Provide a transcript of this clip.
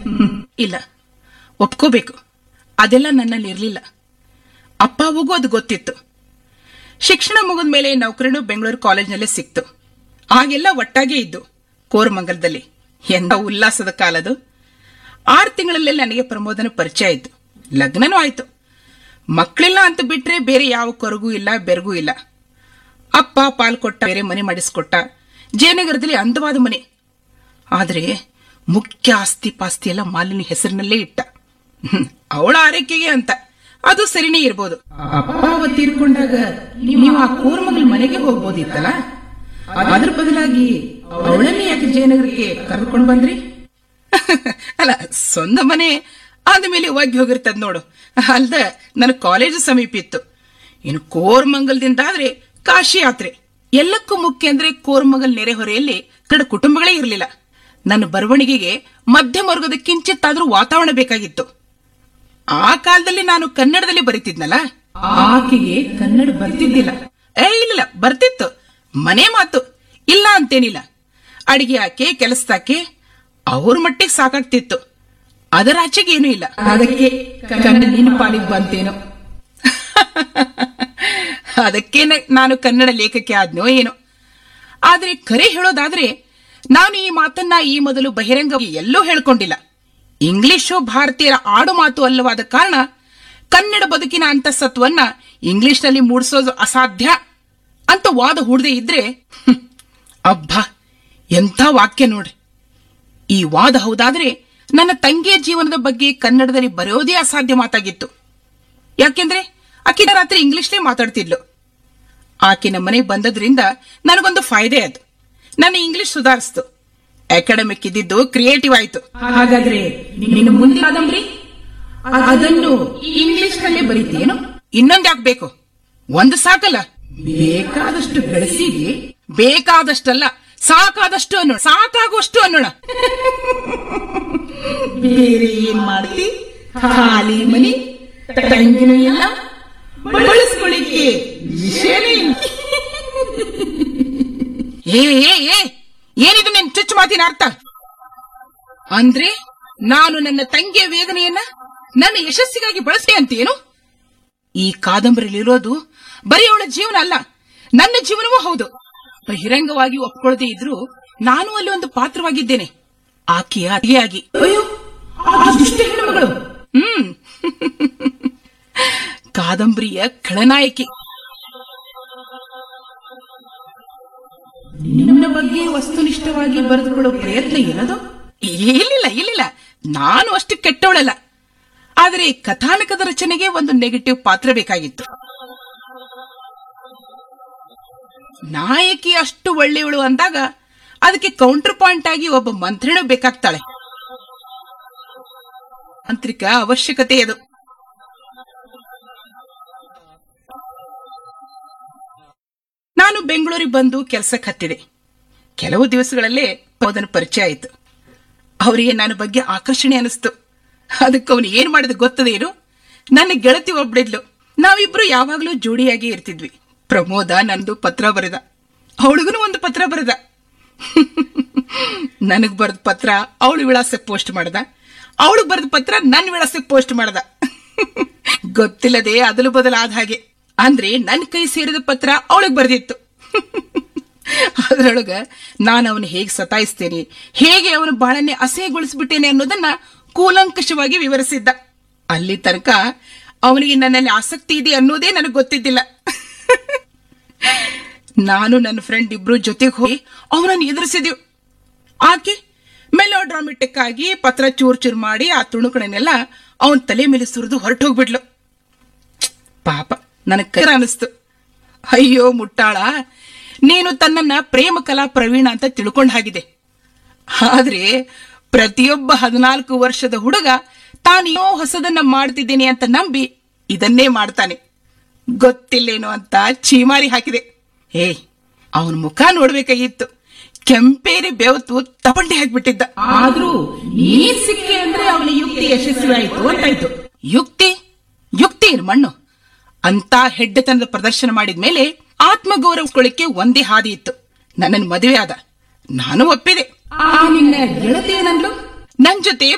ಹ್ಮ್, ಇಲ್ಲ ಒಪ್ಕೋಬೇಕು ಅದೆಲ್ಲ ನನ್ನಲ್ಲಿ ಇರಲಿಲ್ಲ ಅಪ್ಪ ಅವ್ವಗೂ ಅದು ಗೊತ್ತಿತ್ತು ಶಿಕ್ಷಣ ಮುಗಿದ ಮೇಲೆ ನೌಕರಿನೂ ಬೆಂಗಳೂರು ಕಾಲೇಜ್ನಲ್ಲೇ ಸಿಕ್ತು ಆಗೆಲ್ಲ ಒಟ್ಟಾಗೇ ಇದ್ದು ಕೋರಮಂಗಲದಲ್ಲಿ ಎಂಥ ಉಲ್ಲಾಸದ ಕಾಲದು ಆರು ತಿಂಗಳಲ್ಲೇ ನನಗೆ ಪ್ರಮೋದನ ಪರಿಚಯ ಆಯಿತು ಲಗ್ನನೂ ಆಯ್ತು ಮಕ್ಕಳಿಲ್ಲ ಅಂತ ಬಿಟ್ರೆ ಬೇರೆ ಯಾವ ಕೊರಗೂ ಇಲ್ಲ ಬೆರಗೂ ಇಲ್ಲ ಅಪ್ಪ ಪಾಲ್ ಕೊಟ್ಟ ಬೇರೆ ಮನೆ ಮಾಡಿಸ್ಕೊಟ್ಟ ಜಯನಗರದಲ್ಲಿ ಅಂದವಾದ ಮನೆ ಆದ್ರೆ ಮುಖ್ಯ ಆಸ್ತಿ ಪಾಸ್ತಿ ಎಲ್ಲ ಮಾಲಿನಿ ಹೆಸರಿನಲ್ಲೇ ಇಟ್ಟ ಅವಳ ಆರೈಕೆಗೆ ಅಂತ ಅದು ಸರಿನೇ ಇರ್ಬೋದು ಅಪ್ಪ ಅವ ತೀರ್ಕೊಂಡಾಗ ನೀವು ಆ ಕೋರ್ಮಗಳ ಮನೆಗೆ ಹೋಗ್ಬೋದಿತ್ತಲ್ಲ ಅದ್ರ ಬದಲಾಗಿ ಅವಳನ್ನೇ ಯಾಕೆ ಜಯನಗರಕ್ಕೆ ಕರೆದುಕೊಂಡು ಬಂದ್ರಿ ಅಲ್ಲ ಸ್ವಂತ ಮನೆ ಆದ್ಮೇಲೆ ಒಗ್ಗಿ ಹೋಗಿರ್ತದ ನೋಡು ಅಲ್ದ ನನ್ನ ಕಾಲೇಜು ಸಮೀಪ ಇತ್ತು ಇನ್ನು ಕೋರ್ಮಂಗಲದಿಂದ ಆದ್ರೆ ಕಾಶಿ ಯಾತ್ರೆ ಎಲ್ಲಕ್ಕೂ ಮುಖ್ಯ ಅಂದ್ರೆ ಕೋರ್ಮಂಗಲ್ ನೆರೆಹೊರೆಯಲ್ಲಿ ಕಡೆ ಕುಟುಂಬಗಳೇ ಇರಲಿಲ್ಲ ನನ್ನ ಬರವಣಿಗೆಗೆ ಮಧ್ಯಮ ವರ್ಗದ ಕಿಂಚಿತ್ತಾದ್ರೂ ವಾತಾವರಣ ಬೇಕಾಗಿತ್ತು ಆ ಕಾಲದಲ್ಲಿ ನಾನು ಕನ್ನಡದಲ್ಲಿ ಬರೀತಿದ್ನಲ್ಲ ಆಕೆಗೆ ಕನ್ನಡ ಬರ್ತಿದ್ದಿಲ್ಲ ಏ ಇಲ್ಲ ಬರ್ತಿತ್ತು ಮನೆ ಮಾತು ಇಲ್ಲ ಅಂತೇನಿಲ್ಲ ಅಡಿಗೆ ಆಕೆ ಕೆಲಸದಾಕೆ ಅವ್ರ ಮಟ್ಟಿಗೆ ಸಾಕಾಗ್ತಿತ್ತು ಅದರ ಆಚೆಗೆ ಏನೂ ಇಲ್ಲ ಅದಕ್ಕೆ ಕನ್ನಡ ನಿನ್ನ ಪಾಲಿಗೆ ಬಂತೇನೋ ಅದಕ್ಕೆ ನಾನು ಕನ್ನಡ ಲೇಖಕ್ಕೆ ಆದ್ನೋ ಏನೋ ಆದ್ರೆ ಕರೆ ಹೇಳೋದಾದ್ರೆ ನಾನು ಈ ಮಾತನ್ನ ಈ ಮೊದಲು ಬಹಿರಂಗ ಎಲ್ಲೂ ಹೇಳ್ಕೊಂಡಿಲ್ಲ ಇಂಗ್ಲಿಷು ಭಾರತೀಯರ ಆಡು ಮಾತು ಅಲ್ಲವಾದ ಕಾರಣ ಕನ್ನಡ ಬದುಕಿನ ಅಂತಸತ್ವನ್ನ ಇಂಗ್ಲಿಷ್ನಲ್ಲಿ ಮೂಡಿಸೋದು ಅಸಾಧ್ಯ ಅಂತ ವಾದ ಹೂಡದೆ ಇದ್ರೆ ಹ್ಮ್, ಅಬ್ಬಾ ಎಂಥ ವಾಕ್ಯ ನೋಡ್ರಿ ಈ ವಾದ ಹೌದಾದ್ರೆ ನನ್ನ ತಂಗಿಯ ಜೀವನದ ಬಗ್ಗೆ ಕನ್ನಡದಲ್ಲಿ ಬರೆಯೋದೇ ಅಸಾಧ್ಯ ಮಾತಾಗಿತ್ತು ಯಾಕೆಂದ್ರೆ ಆಕೆ ರಾತ್ರಿ ಇಂಗ್ಲಿಷ್ನೇ ಮಾತಾಡ್ತಿದ್ಲು ಆಕೆ ನಮ್ಮ ಮನೆಗೆ ಬಂದದ್ರಿಂದ ನನಗೊಂದು ಫಾಯ್ದೆ ಅದು ನನ್ನ ಇಂಗ್ಲಿಷ್ ಸುಧಾರಿಸ್ತು ಅಕಾಡೆಮಿಕ್ ಇದ್ದಿದ್ದು ಕ್ರಿಯೇಟಿವ್ ಆಯ್ತು ಹಾಗಾದ್ರೆ ನಿನ್ನ ಮುಂದೆ ಕಾದಂಬರಿ ಅದನ್ನು ಇಂಗ್ಲಿಷ್ ನಲ್ಲೇ ಬರೀತೇನು ಇನ್ನೊಂದು ಯಾಕೆ ಬೇಕು ಒಂದು ಸಾಕಲ್ಲ ಬೇಕಾದಷ್ಟು ಗಳಿಸಿಗೆ ಬೇಕಾದಷ್ಟಲ್ಲ ಸಾಕಾದಷ್ಟು ಅನ್ನೋಣ ಸಾಕಾಗುವಷ್ಟು ಅನ್ನೋಣ ಬೇರೆ ಏನ್ ಮಾಡ್ತಿ ಖಾಲಿ ಮನಿ ತಂಗಿನೂ ಇಲ್ಲ ಬಳಸ್ಕೊಳ್ಳಿಕ್ಕೆ ವಿಷಯನೇ ಇಲ್ಲ ಏ ಏ ಏ ಏನಿದು ನಿನ್ ಚುಚ್ಚು ಮಾತಿನ ಅರ್ಥ ಅಂದ್ರೆ ನಾನು ನನ್ನ ತಂಗಿಯ ವೇದನೆಯನ್ನ ನನ್ನ ಯಶಸ್ಸಿಗಾಗಿ ಬಳಸ್ತೆ ಅಂತೇನು ಈ ಕಾದಂಬರಿಲಿರೋದು ಬರೀ ಅವಳ ಜೀವನ ಅಲ್ಲ ನನ್ನ ಜೀವನವೂ ಹೌದು ಬಹಿರಂಗವಾಗಿ ಒಪ್ಕೊಳ್ಳದೆ ಇದ್ರೂ ನಾನು ಅಲ್ಲಿ ಒಂದು ಪಾತ್ರವಾಗಿದ್ದೇನೆ ಆಕೆಯ ಅತಿಯಾಗಿ ಅಯ್ಯೋ ಆ ದುಷ್ಟ ಹೆಣ್ಣುಮಗಳು ಹ್ಮ್ ಕಾದಂಬರಿಯ ಖಳನಾಯಕಿ ನಿನ್ನ ಬಗ್ಗೆ ವಸ್ತುನಿಷ್ಠವಾಗಿ ಬರೆದುಕೊಳ್ಳೋ ಪ್ರಯತ್ನ ಇರೋದು ಇಲ್ಲಿಲ್ಲ ಇಲ್ಲಿಲ್ಲ ನಾನು ಅಷ್ಟು ಕೆಟ್ಟವಳಲ್ಲ ಆದರೆ ಕಥಾನಕದ ರಚನೆಗೆ ಒಂದು ನೆಗೆಟಿವ್ ಪಾತ್ರ ಬೇಕಾಗಿತ್ತು ನಾಯಕಿ ಅಷ್ಟು ಒಳ್ಳೆಯವಳು ಅಂದಾಗ ಅದಕ್ಕೆ ಕೌಂಟರ್ ಪಾಯಿಂಟ್ ಆಗಿ ಒಬ್ಬ ಮಂತ್ರಿನೂ ಬೇಕಾಗ್ತಾಳೆ ತಾಂತ್ರಿಕ ಅವಶ್ಯಕತೆ ಅದು ನಾನು ಬೆಂಗಳೂರಿಗೆ ಬಂದು ಕೆಲಸಕ್ಕೆ ಹತ್ತಿದೆ ಕೆಲವು ದಿವಸಗಳಲ್ಲೇ ಅದನ ಪರಿಚಯ ಆಯಿತು ಅವರಿಗೆ ನನ್ನ ಬಗ್ಗೆ ಆಕರ್ಷಣೆ ಅನಿಸ್ತು ಅದಕ್ಕೆ ಅವನು ಏನ್ ಮಾಡಿದ ಗೊತ್ತದೇನು ನನ್ನ ಗೆಳತಿ ಒಬ್ಳಿದ್ಲು ನಾವಿಬ್ರು ಯಾವಾಗ್ಲೂ ಜೋಡಿಯಾಗಿ ಇರ್ತಿದ್ವಿ ಪ್ರಮೋದ ನಂದು ಪತ್ರ ಬರೆದ ಅವಳಿಗೂ ಒಂದು ಪತ್ರ ಬರೆದ ನನಗ್ ಬರೆದ ಪತ್ರ ಅವಳು ವಿಳಾಸಕ್ಕೆ ಪೋಸ್ಟ್ ಮಾಡ್ದ ಅವಳು ಬರೆದ ಪತ್ರ ನನ್ನ ವಿಳಾಸಕ್ಕೆ ಪೋಸ್ಟ್ ಮಾಡ್ದ ಗೊತ್ತಿಲ್ಲದೆ ಅದಲು ಬದಲಾದ ಹಾಗೆ ಅಂದ್ರೆ ನನ್ನ ಕೈ ಸೇರಿದ ಪತ್ರ ಅವಳಿಗೆ ಬರೆದಿತ್ತು ಅದರೊಳಗ ನಾನು ಅವನು ಹೇಗೆ ಸತಾಯಿಸ್ತೇನೆ ಹೇಗೆ ಅವನ ಬಾಳನ್ನೇ ಅಸಹ್ಯಗೊಳಿಸ್ಬಿಟ್ಟೇನೆ ಅನ್ನೋದನ್ನ ಕೂಲಂಕಷವಾಗಿ ವಿವರಿಸಿದ್ದ ಅಲ್ಲಿ ತನಕ ಅವನಿಗೆ ನನ್ನಲ್ಲಿ ಆಸಕ್ತಿ ಇದೆ ಅನ್ನೋದೇ ನನಗೆ ಗೊತ್ತಿದ್ದಿಲ್ಲ ನಾನು ನನ್ನ ಫ್ರೆಂಡ್ ಇಬ್ರು ಜೊತೆಗೆ ಹೋಗಿ ಅವನನ್ನು ಎದುರಿಸಿದೆವು ಆಕೆ ಮೆಲೋ ಡ್ರಾಮೆಟಿಕ್ ಆಗಿ ಪತ್ರ ಚೂರ್ ಚೂರ್ ಮಾಡಿ ಆ ತುಣುಕಣನೆಲ್ಲ ಅವನ್ ತಲೆ ಮೇಲೆ ಸುರಿದು ಹೊರಟು ಹೋಗ್ಬಿಡ್ಲು ಪಾಪ ನನಗೆ ಕರ ಅನಿಸ್ತು ಅಯ್ಯೋ ಮುಟ್ಟಾಳ ನೀನು ತನ್ನನ್ನ ಪ್ರೇಮ ಕಲಾ ಪ್ರವೀಣ ಅಂತ ತಿಳ್ಕೊಂಡ್ ಹಾಗಿದೆ ಆದ್ರೆ ಪ್ರತಿಯೊಬ್ಬ ಹದಿನಾಲ್ಕು ವರ್ಷದ ಹುಡುಗ ತಾನೇನೋ ಹೊಸದನ್ನ ಮಾಡ್ತಿದ್ದೀನಿ ಅಂತ ನಂಬಿ ಇದನ್ನೇ ಮಾಡ್ತಾನೆ ಗೊತ್ತಿಲ್ಲೇನೋ ಅಂತ ಚೀಮಾರಿ ಹಾಕಿದೆ ಏಯ್ ಅವನ ಮುಖ ನೋಡ್ಬೇಕಾಗಿತ್ತು ಕೆಂಪೇರಿ ಬೆವತು ತಪಂಡಿ ಹಾಕ್ಬಿಟ್ಟಿದ್ದ ಆದ್ರೂ ನೀನ್ ಸಿಕ್ಕಿ ಅಂದ್ರೆ ಅವನ ಯುಕ್ತಿ ಯಶಸ್ವಿ ಆಯ್ತು ಅಂತಾಯ್ತು ಯುಕ್ತಿ ಯುಕ್ತಿ ಏನ್ ಮಣ್ಣು ಅಂತ ಹೆಡ್ಡತನದ ಪ್ರದರ್ಶನ ಮಾಡಿದ್ಮೇಲೆ ಆತ್ಮಗೌರವಿಸ್ಕೊಳ್ಳಿಕ್ಕೆ ಒಂದೇ ಹಾದಿ ಇತ್ತು ನನ್ನನ್ನು ಮದುವೆ ಆದ ನಾನು ಒಪ್ಪಿದೆ ಆ ನಿನ್ನ ಗೆಳತಿ ಏನಂದ್ಲು ನನ್ ಜೊತೆ